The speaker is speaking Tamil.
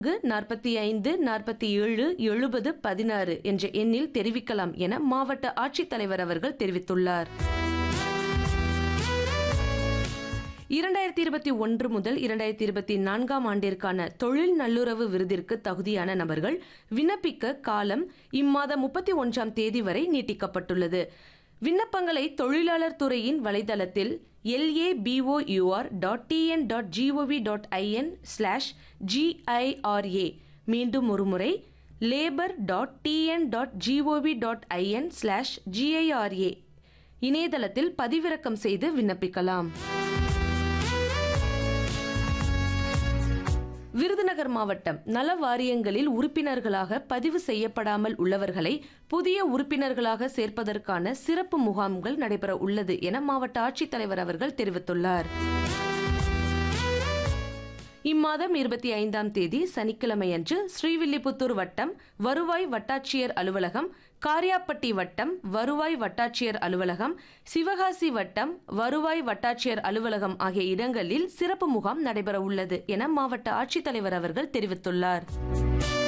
நாற்பத்தி ஐந்து நாற்பத்தி ஏழு எழுபது பதினாறு என்ற எண்ணில் தெரிவிக்கலாம் என மாவட்ட ஆட்சித்தலைவர் அவர்கள் தெரிவித்துள்ளார் இரண்டாயிரத்தி இருபத்தி ஒன்று முதல் இரண்டாயிரத்தி இருபத்தி நான்காம் ஆண்டிற்கான தொழில் நல்லுறவு விருதிற்கு தகுதியான நபர்கள் விண்ணப்பிக்க காலம் இம்மாதம் முப்பத்தி ஒன்றாம் தேதி வரை நீட்டிக்கப்பட்டுள்ளது விண்ணப்பங்களை தொழிலாளர் துறையின் வலைதளத்தில் L A B O U R dot TN dot G O V dot I N slash G I R A மீண்டும் ஒருமுறை labour dot TN dot G O V dot I N slash G I R A இணையதளத்தில் பதிவிறக்கம் செய்து விண்ணப்பிக்கலாம் விருதுநகர் மாவட்டம் நல வாரியங்களில் உறுப்பினர்களாக பதிவு செய்யப்படாமல் உள்ளவர்களை புதிய உறுப்பினர்களாக சேர்ப்பதற்கான சிறப்பு முகாம்கள் நடைபெற உள்ளது என மாவட்ட ஆட்சித்தலைவர் அவர்கள் தெரிவித்துள்ளார் இம்மாதம் இருபத்தி ஐந்தாம் தேதி சனிக்கிழமையன்று ஸ்ரீவில்லிபுத்தூர் வட்டம் வருவாய் வட்டாட்சியர் அலுவலகம் காரியாப்பட்டி வட்டம் வருவாய் வட்டாட்சியர் அலுவலகம் சிவகாசி வட்டம் வருவாய் வட்டாட்சியர் அலுவலகம் ஆகிய இடங்களில் சிறப்பு முகாம் நடைபெற உள்ளது என மாவட்ட ஆட்சித்தலைவர் அவர்கள் தெரிவித்துள்ளார்